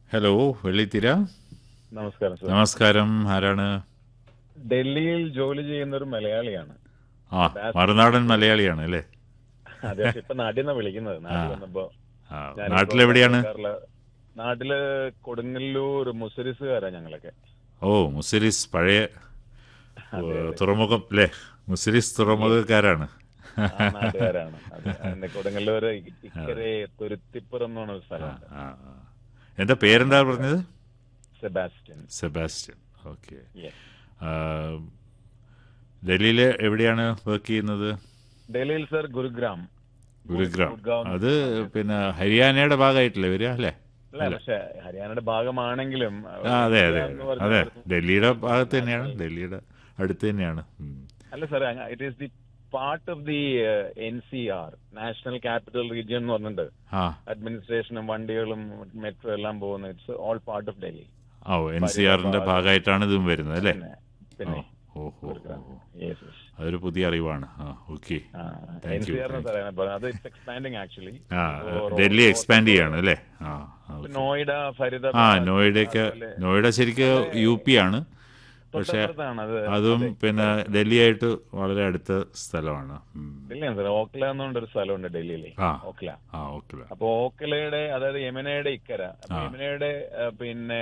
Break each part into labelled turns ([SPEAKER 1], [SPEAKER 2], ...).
[SPEAKER 1] Hello വെള്ളിത്തിര
[SPEAKER 2] നമസ്കാരം sir
[SPEAKER 1] നമസ്കാരം ആരാണ്
[SPEAKER 2] ഡൽഹിയിൽ ജോലി ചെയ്യുന്ന ഒരു മലയാളിയാണ്
[SPEAKER 1] ആ മറുനാടൻ മലയാളിയാണ് അല്ലേ
[SPEAKER 2] അതെ പക്ഷെ ഇപ്പൊ നാട്ടിൽ നിന്നാ വിളിക്കുന്നത് നാട്ടിൽ വന്നപ്പോ
[SPEAKER 1] ആ,
[SPEAKER 2] ഞാനിപ്പോ
[SPEAKER 1] നാട്ടിലെവിടെയാണ്
[SPEAKER 2] കേരള- നാട്ടില് കൊടുങ്ങല്ലൂർ മുസരിസുകാരാ ഞങ്ങളൊക്കെ
[SPEAKER 1] ഓ മുസിരിസ് പഴയ ഓ, തുറമുഖം അല്ലേ മുസിരിസ് തുറമുഖക്കാരാണ്
[SPEAKER 2] ആ നാട്ടുകാരാണ് അതെ അതിന്റെ കൊടുങ്ങല്ലൂര് ഇ- ഇക്കരെ തുരുത്തിപ്പുറം എന്ന് പറഞ്ഞ ഒരു സ്ഥലമുണ്ട്
[SPEAKER 1] ആ, ആ. എന്താ പേരെന്താ പറഞ്ഞത്
[SPEAKER 2] സെബാസ്റ്റ്യൻ
[SPEAKER 1] സെബാസ്റ്റ്യൻ ഓക്കെ
[SPEAKER 2] Yes.
[SPEAKER 1] ഡൽഹിയിൽ എവിടെയാണ് വർക്ക് ചെയ്യുന്നത്
[SPEAKER 2] ഡൽഹിയിൽ സർ ഗുരുഗ്രാം
[SPEAKER 1] ഗുരുഗ്രാം
[SPEAKER 2] ഗുഡ്ഗാവ്
[SPEAKER 1] അത് പിന്നെ ഹരിയാനയുടെ ഭാഗമായിട്ടില്ലേ വരിക അല്ലേ
[SPEAKER 2] അല്ല പക്ഷെ ഹരിയാനയുടെ ഭാഗമാണെങ്കിലും
[SPEAKER 1] ആ അതെ അതെ
[SPEAKER 2] എന്ന് പറഞ്ഞാൽ
[SPEAKER 1] അതെ ഡൽഹിയുടെ ഭാഗത്ത് തന്നെയാണ് ഡൽഹിയുടെ അടുത്ത് തന്നെയാണ് ഉം.
[SPEAKER 2] അല്ല sir it is the part of the N C R national capital region എന്ന് പറഞ്ഞിട്ടുണ്ട്
[SPEAKER 1] ആ
[SPEAKER 2] അഡ്മിനിസ്ട്രേഷനും വണ്ടികളും മെട്രോ എല്ലാം പോകുന്നത് it's all part of Delhi
[SPEAKER 1] ഓ എൻ സി ആറിന്റെ ഭാഗമായിട്ടാണ് ഇതും വരുന്നത് അല്ലേ
[SPEAKER 2] പിന്നെ പിന്നെ
[SPEAKER 1] ഓ ഓ
[SPEAKER 2] yes, yes.
[SPEAKER 1] അതൊരു പുതിയ അറിവാണ് ആ ഓക്കെ
[SPEAKER 2] ആ,
[SPEAKER 1] Thank you,
[SPEAKER 2] NCR ന്ന് പറയാൻ പറയുന്നത്. അത് ഇറ്റ്സ് എക്സ്പാൻഡിങ് ആക്ച്വലി
[SPEAKER 1] ആ ഡൽഹി എക്സ്പാൻഡ് ചെയ്യാണ് അല്ലേ ആ ആ, okay.
[SPEAKER 2] നോയിഡ
[SPEAKER 1] ആ
[SPEAKER 2] ഫരീദാബാദ്
[SPEAKER 1] നോയിഡയൊക്കെ നോയിഡ ശരിക്കും യു പി ആണ് പക്ഷെ
[SPEAKER 2] തൊട്ടപ്പുറത്താണ് അത്
[SPEAKER 1] അതും പിന്നെ ഡൽഹിയായിട്ട് വളരെ അടുത്ത സ്ഥലമാണ് ഉം.
[SPEAKER 2] ഡൽഹിയാണ് സാർ ഓക്ല എന്നുകൊണ്ടൊരു സ്ഥലമുണ്ട് ഡൽഹിയിലെ
[SPEAKER 1] ആ.
[SPEAKER 2] ഓക്ല
[SPEAKER 1] ആ ഓക്കെ
[SPEAKER 2] അപ്പൊ ഓക്കലയുടെ അതായത് യമനയുടെ ഇക്കര അപ്പൊ യമനയുടെ ആ, പിന്നെ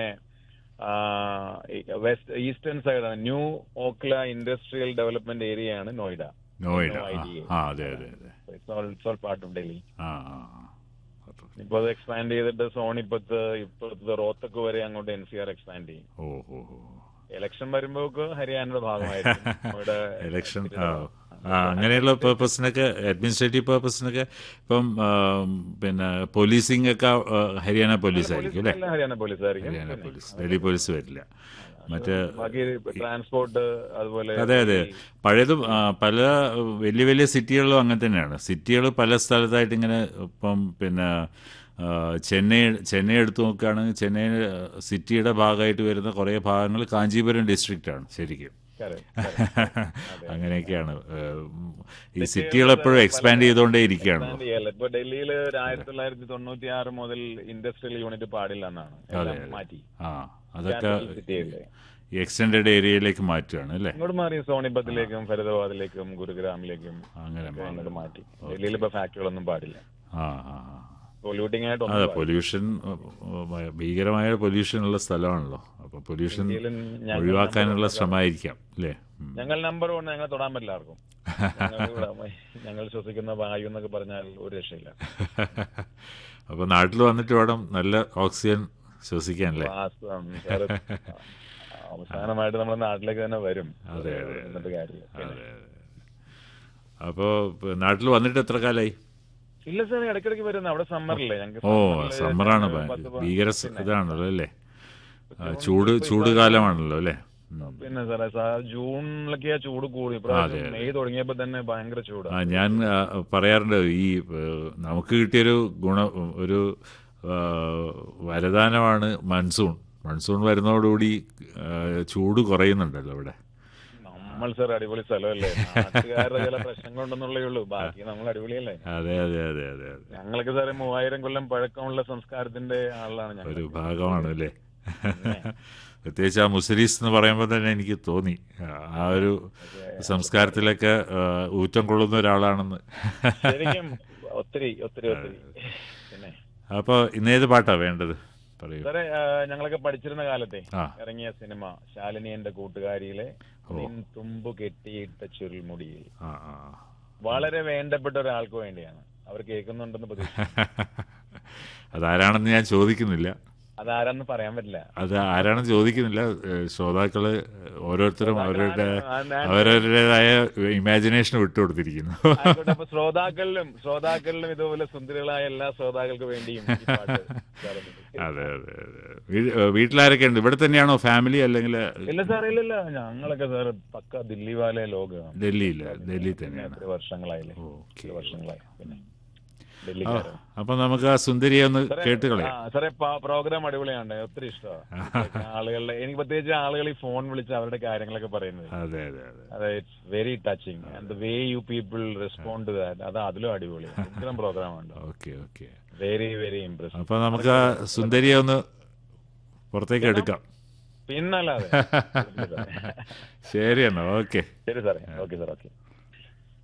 [SPEAKER 2] വെസ്റ്റ് ഈസ്റ്റേൺ സൈഡാണ് new Okhla industrial development area ആണ് നോയിഡ
[SPEAKER 1] നോയിഡ
[SPEAKER 2] No
[SPEAKER 1] ആ,
[SPEAKER 2] idea.
[SPEAKER 1] ആ അതെ അതെ അതെ
[SPEAKER 2] it's all it's all part of Delhi
[SPEAKER 1] ആ ആ ആ.
[SPEAKER 2] ഇപ്പൊ അത് എക്സ്പാൻഡ് ചെയ്തിട്ട് സോണിപ്പത്ത് ഇപ്പുറത്ത് റോത്തക്ക് വരെ അങ്ങോട്ട് എൻ സി ആർ എക്സ്പാൻഡ് ചെയ്യും
[SPEAKER 1] ഓ ഓ ഓ
[SPEAKER 2] ഇലക്ഷൻ വരുമ്പോക്ക് ഹരിയാനയുടെ ഭാഗമായിരിക്കും ഇവിടെ
[SPEAKER 1] ഇലക്ഷൻ ആ ആ അങ്ങനെയുള്ള പേർപ്പസിനൊക്കെ അഡ്മിനിസ്ട്രേറ്റീവ് പേർപ്പസിനൊക്കെ ഇപ്പം ആ, പിന്നെ പോലീസിംഗ് ഒക്കെ ആ, ഹരിയാന പോലീസ് ആയിരിക്കും അല്ലേ
[SPEAKER 2] എല്ലാം ഹരിയാന പോലീസ് ആയിരിക്കും
[SPEAKER 1] ഹരിയാന പോലീസ് ഡൽഹി പോലീസ് വരില്ല മറ്റേ
[SPEAKER 2] ബാക്കി ട്രാൻസ്പോർട്ട് അതുപോലെ
[SPEAKER 1] അതെ അതെ പഴയതും ആ, പല വലിയ വലിയ സിറ്റികളിലും അങ്ങനെ തന്നെയാണ് സിറ്റികൾ പല സ്ഥലത്തായിട്ട് ഇങ്ങനെ ഇപ്പം പിന്നെ ആ, ചെന്നൈ ചെന്നൈ എടുത്തു നോക്കുകയാണെങ്കിൽ ചെന്നൈ സിറ്റിയുടെ ഭാഗമായിട്ട് വരുന്ന കുറേ ഭാഗങ്ങൾ കാഞ്ചീപുരം ഡിസ്ട്രിക്റ്റാണ് ശരിക്കും
[SPEAKER 2] correct, correct.
[SPEAKER 1] അങ്ങനെയൊക്കെയാണ് ഏഹ്, ഈ സിറ്റികൾ എപ്പോഴും എക്സ്പാൻഡ് ചെയ്തുകൊണ്ടേ ഇരിക്കുകയാണല്ലോ
[SPEAKER 2] expand ചെയ്യല്ല. ഇപ്പൊ ഡൽഹിയിൽ ആയിരത്തി തൊള്ളായിരത്തി തൊണ്ണൂറ്റി ആറ് മുതൽ ഇൻഡസ്ട്രിയൽ യൂണിറ്റ് പാടില്ല എന്നാണ് എല്ലാം മാറ്റി
[SPEAKER 1] ആ അതൊക്കെ
[SPEAKER 2] സിറ്റിയിലെ
[SPEAKER 1] ഈ എക്സ്റ്റൻഡഡ് ഏരിയയിലേക്ക് മാറ്റുകയാണ് അല്ലേ
[SPEAKER 2] ഇങ്ങോട്ട് മാറി സോണിപ്പത്തിലേക്കും ഫരീദാബാദിലേക്കും ഗുരുഗ്രാമിലേക്കും
[SPEAKER 1] അങ്ങനെ
[SPEAKER 2] ഒക്കെ അങ്ങോട്ട് മാറ്റി ഡൽഹിയിൽ ഇപ്പൊ ഫാക്ടറികളൊന്നും പാടില്ല
[SPEAKER 1] ആ ആ ആ.
[SPEAKER 2] പൊല്യൂട്ടിംഗ് ആയിട്ട്
[SPEAKER 1] അതെ
[SPEAKER 2] ഒന്നും
[SPEAKER 1] പൊല്യൂഷൻ ഭീകരമായ പൊല്യൂഷൻ ഉള്ള സ്ഥലമാണല്ലോ അപ്പൊ പൊല്യൂഷൻ
[SPEAKER 2] ഇന്ത്യയിലും ഞങ്ങൾ
[SPEAKER 1] ഒഴിവാക്കാനുള്ള ശ്രമമായിരിക്കാം അല്ലേ ഉം.
[SPEAKER 2] ഞങ്ങൾ നമ്പർ കൊണ്ട് ഞങ്ങൾ തൊടാൻ പറ്റില്ല ആർക്കും ഞങ്ങൾ ഇവിടെ ഞങ്ങൾ ശ്വസിക്കുന്ന വായു എന്നൊക്കെ പറഞ്ഞാൽ ഒരു രക്ഷയില്ല
[SPEAKER 1] അപ്പൊ നാട്ടിൽ വന്നിട്ട് വേണം നല്ല ഓക്സിജൻ ശ്വസിക്കാൻ അല്ലേ
[SPEAKER 2] വാസ്തവം, സാറ് അവസാനമായിട്ട് നമ്മുടെ നാട്ടിലേക്ക് തന്നെ വരും
[SPEAKER 1] അതെ, അതെ,
[SPEAKER 2] എന്നിട്ട് കാര്യമില്ല പിന്നെ.
[SPEAKER 1] അപ്പോൾ നാട്ടിൽ വന്നിട്ട് എത്ര കാലമായി
[SPEAKER 2] ഇല്ല സാർ ഇടയ്ക്കിടയ്ക്ക് വരുന്നത് അവിടെ സമ്മറില്ലേ ഞങ്ങൾക്ക്
[SPEAKER 1] ഓ
[SPEAKER 2] സമ്മറില്
[SPEAKER 1] സമ്മറാണ്
[SPEAKER 2] ഞങ്ങള് പത്ത് പ-
[SPEAKER 1] ഭീകര സ- ഇതാണല്ലോ അല്ലേ ആ, ചൂട് ചൂട് കാലമാണല്ലോ അല്ലേ ഉം.
[SPEAKER 2] പിന്നെ സാറേ സാർ ജൂണിലൊക്കെയാ ചൂട് കൂടി ഇപ്രാവശ്യം മെയ് തുടങ്ങിയപ്പോ തന്നെ ഭയങ്കര ചൂടാ
[SPEAKER 1] ആ ഞാൻ ആ, പറയാറുണ്ട് ഈ ഏഹ്, നമുക്ക് കിട്ടിയൊരു ഗുണ ഒരു ആ, വരദാനമാണ് മൺസൂൺ മൺസൂൺ വരുന്നതോടുകൂടി ആ, ചൂട് കുറയുന്നുണ്ടല്ലോ ഇവിടെ
[SPEAKER 2] നമ്മൾ സാർ അടിപൊളി സ്ഥലമല്ലേ നാട്ടുകാരുടെ ചില പ്രശ്നങ്ങളുണ്ടെന്നുള്ളേ ഉള്ളൂ ബാക്കി നമ്മൾ അടിപൊളിയല്ലേ
[SPEAKER 1] അതെ അതെ അതെ അതെ അതെ
[SPEAKER 2] ഞങ്ങൾക്ക് സാറേ മൂവായിരം കൊല്ലം പഴക്കമുള്ള സംസ്കാരത്തിന്റെ ആളാണ് ഞങ്ങൾ
[SPEAKER 1] ഒരു ഭാഗമാണ് അല്ലേ പ്രത്യേകിച്ച് ആ മുസരീസ് എന്ന് പറയുമ്പോൾ തന്നെ എനിക്ക് തോന്നി ആ- ആ ഒരു സംസ്കാരത്തിലൊക്കെ ആ, ഊറ്റം കൊള്ളുന്ന ഒരാളാണെന്ന്
[SPEAKER 2] ശരിക്കും ഒത്തിരി ഒത്തിരി ഒത്തിരി പിന്നെ
[SPEAKER 1] അപ്പോൾ ഇന്നേത് പാട്ടാ വേണ്ടത് പറയൂ
[SPEAKER 2] സാറേ ആ, ഞങ്ങളൊക്കെ പഠിച്ചിരുന്ന കാലത്തെ
[SPEAKER 1] ആ.
[SPEAKER 2] ഇറങ്ങിയ സിനിമ ശാലിനി എന്റെ കൂട്ടുകാരിയിലെ നിൻ തുമ്പു കെട്ടിയിട്ട ചുരുൾമുടിയിൽ
[SPEAKER 1] ആ ആ
[SPEAKER 2] വളരെ വേണ്ടപ്പെട്ട ഒരാൾക്ക് വേണ്ടിയാണ് അവർ കേൾക്കുന്നുണ്ടെന്ന് പ്രതീക്ഷിക്കുന്നു
[SPEAKER 1] അതാരാണെന്ന് ഞാൻ ചോദിക്കുന്നില്ല
[SPEAKER 2] അതാരാന്ന് പറയാൻ പറ്റില്ല
[SPEAKER 1] അത് ആരാണെന്ന് ചോദിക്കുന്നില്ല ഏഹ് ശ്രോതാക്കള് ഓരോരുത്തരും അവരുടെ
[SPEAKER 2] ആ, ഞാൻ-
[SPEAKER 1] അവരവരുടേതായ ഇമാജിനേഷൻ വിട്ടുകൊടുത്തിരിക്കുന്നു
[SPEAKER 2] ആയിക്കോട്ടെ അപ്പൊ ശ്രോതാക്കളിലും ശ്രോതാക്കളിലും ഇതുപോലെ സുന്ദരികളായ എല്ലാ ശ്രോതാക്കൾക്ക് വേണ്ടിയും ഈ പാട്ട് സാറ്
[SPEAKER 1] അതെ അതെ അതെ വീ- ഏഹ് വീട്ടിലാരൊക്കെ ഉണ്ട് ഇവിടെ തന്നെയാണോ ഫാമിലി അല്ലെങ്കിൽ
[SPEAKER 2] ഇല്ല സാർ ഇല്ല ഇല്ല ഞങ്ങളൊക്കെ സാർ പക്ക ദില്ലി വാലെ ലോകമാണ്
[SPEAKER 1] ഡൽഹിയില്ല ഡൽഹി
[SPEAKER 2] പിന്നെ
[SPEAKER 1] തന്നെയാണ്
[SPEAKER 2] എത്ര വർഷങ്ങളായില്ലേ
[SPEAKER 1] ഓക്കെ
[SPEAKER 2] എത്ര വർഷങ്ങളായി പിന്നെ ഡൽഹിക്കാരൻ
[SPEAKER 1] അപ്പൊ നമുക്ക് ആ സുന്ദരിയെ ഒന്ന് കേട്ട്
[SPEAKER 2] ആ,
[SPEAKER 1] കളയാം
[SPEAKER 2] സാറേ പ്രോഗ്രാം അടിപൊളിയാണ് ഒത്തിരി ഇഷ്ടമാണ് ആളുകളുടെ എനിക്ക് പ്രത്യേകിച്ച് ആളുകൾ ഈ ഫോൺ വിളിച്ച് അവരുടെ കാര്യങ്ങളൊക്കെ പറയുന്നത്
[SPEAKER 1] അതെ അതെ അതെ
[SPEAKER 2] അതെ it's very touching and the way you people respond to that അത് അതിലും അടിപൊളി ഇത്തരം പ്രോഗ്രാം ഉണ്ട്
[SPEAKER 1] okay okay
[SPEAKER 2] very very impressive
[SPEAKER 1] അപ്പൊ നമുക്ക് ആ സുന്ദരിയെ ഒന്ന് പുറത്തേക്ക് എടുക്കാം
[SPEAKER 2] പിന്നല്ലാതെ
[SPEAKER 1] ശരി എന്നാ ഓക്കെ
[SPEAKER 2] ശരി സാറേ ഓക്കെ സാർ ഓക്കെ